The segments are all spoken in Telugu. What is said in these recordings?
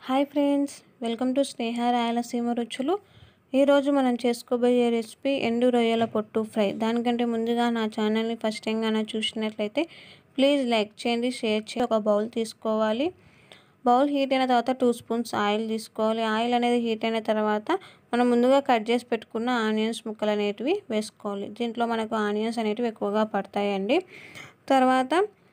hi friends welcome to Sneha Rayalaseema రుచులు ఈరోజు మనం చేసుకోబోయే రెసిపీ ఎండు రొయ్యల పొట్టు ఫ్రై దానికంటే ముందుగా నా ఛానల్ని ఫస్ట్ టైం కానీ చూసినట్లయితే ప్లీజ్ లైక్ చేయండి షేర్ చేయండి ఒక బౌల్ తీసుకోవాలి బౌల్ హీట్ అయిన తర్వాత టూ స్పూన్స్ ఆయిల్ తీసుకోవాలి ఆయిల్ అనేది హీట్ అయిన తర్వాత మనం ముందుగా కట్ చేసి పెట్టుకున్న ఆనియన్స్ ముక్కలు అనేటివి వేసుకోవాలి దీంట్లో మనకు ఆనియన్స్ అనేటివి ఎక్కువగా పడతాయండి తర్వాత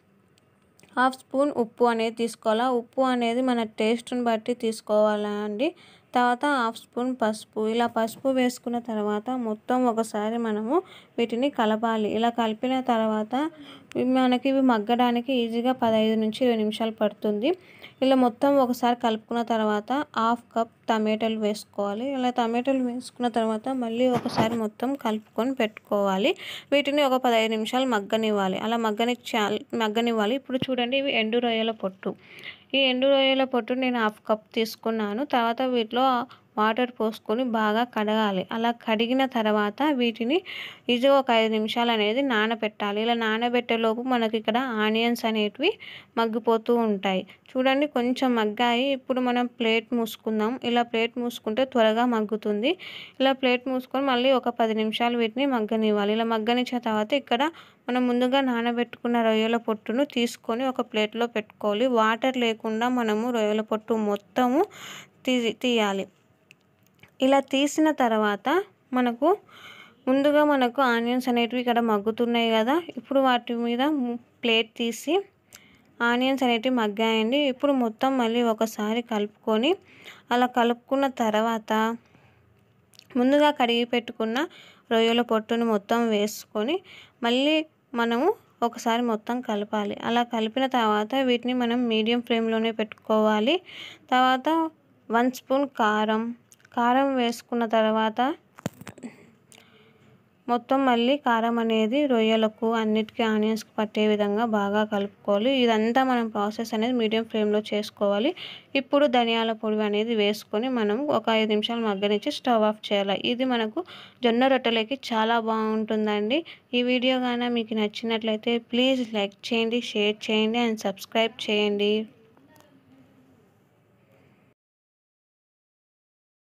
హాఫ్ స్పూన్ ఉప్పు అనేది తీసుకోవాలా ఉప్పు అనేది మన టేస్ట్ని బట్టి తీసుకోవాలా అండి తర్వాత హాఫ్ స్పూన్ పసుపు ఇలా పసుపు వేసుకున్న తర్వాత మొత్తం ఒకసారి మనము వీటిని కలపాలి ఇలా కలిపిన తర్వాత మనకి ఇవి మగ్గడానికి ఈజీగా పదహైదు నుంచి ఇరవై నిమిషాలు పడుతుంది ఇలా మొత్తం ఒకసారి కలుపుకున్న తర్వాత హాఫ్ కప్ టమాటాలు వేసుకోవాలి ఇలా టమాటాలు వేసుకున్న తర్వాత మళ్ళీ ఒకసారి మొత్తం కలుపుకొని పెట్టుకోవాలి వీటిని ఒక పదహైదు నిమిషాలు మగ్గనివ్వాలి అలా మగ్గని మగ్గనివ్వాలి ఇప్పుడు చూడండి ఇవి ఎండు రొయ్యల పొట్టు ఈ ఎండు రొయ్యల పొట్టు నేను హాఫ్ కప్ తీసుకున్నాను తర్వాత వీటిలో వాటర్ పోసుకొని బాగా కడగాలి అలా కడిగిన తర్వాత వీటిని ఇది ఒక ఐదు నిమిషాలు అనేది నానబెట్టాలి ఇలా నానబెట్టేలోపు మనకి ఇక్కడ ఆనియన్స్ అనేటివి మగ్గిపోతూ ఉంటాయి చూడండి కొంచెం మగ్గాయి ఇప్పుడు మనం ప్లేట్ మూసుకుందాం ఇలా ప్లేట్ మూసుకుంటే త్వరగా మగ్గుతుంది ఇలా ప్లేట్ మూసుకొని మళ్ళీ ఒక పది నిమిషాలు వీటిని మగ్గనివ్వాలి ఇలా మగ్గనిచ్చిన తర్వాత ఇక్కడ మనం ముందుగా నానబెట్టుకున్న రొయ్యల పొట్టును తీసుకొని ఒక ప్లేట్లో పెట్టుకోవాలి వాటర్ లేకుండా మనము రొయ్యల పొట్టు మొత్తము తీ తీయాలి ఇలా తీసిన తర్వాత మనకు ముందుగా మనకు ఆనియన్స్ అనేటివి ఇక్కడ మగ్గుతున్నాయి కదా ఇప్పుడు వాటి మీద ప్లేట్ తీసి ఆనియన్స్ అనేటివి మగ్గాయండి ఇప్పుడు మొత్తం మళ్ళీ ఒకసారి కలుపుకొని అలా కలుపుకున్న తర్వాత ముందుగా కడిగి పెట్టుకున్న రొయ్యల పొట్టును మొత్తం వేసుకొని మళ్ళీ మనము ఒకసారి మొత్తం కలపాలి అలా కలిపిన తర్వాత వీటిని మనం మీడియం ఫ్లేమ్లోనే పెట్టుకోవాలి తర్వాత వన్ స్పూన్ కారం కారం వేసుకున్న తర్వాత మొత్తం మళ్ళీ కారం అనేది రొయ్యలకు అన్నిటికీ ఆనియన్స్కి పట్టే విధంగా బాగా కలుపుకోవాలి ఇదంతా మనం ప్రాసెస్ అనేది మీడియం ఫ్లేమ్లో చేసుకోవాలి ఇప్పుడు ధనియాల పొడి అనేది వేసుకొని మనం ఒక ఐదు నిమిషాలు మగ్గనిచ్చి స్టవ్ ఆఫ్ చేయాలి ఇది మనకు జొన్న రొట్టెలకి చాలా బాగుంటుందండి ఈ వీడియో కానీ మీకు నచ్చినట్లయితే ప్లీజ్ లైక్ చేయండి షేర్ చేయండి అండ్ సబ్స్క్రైబ్ చేయండి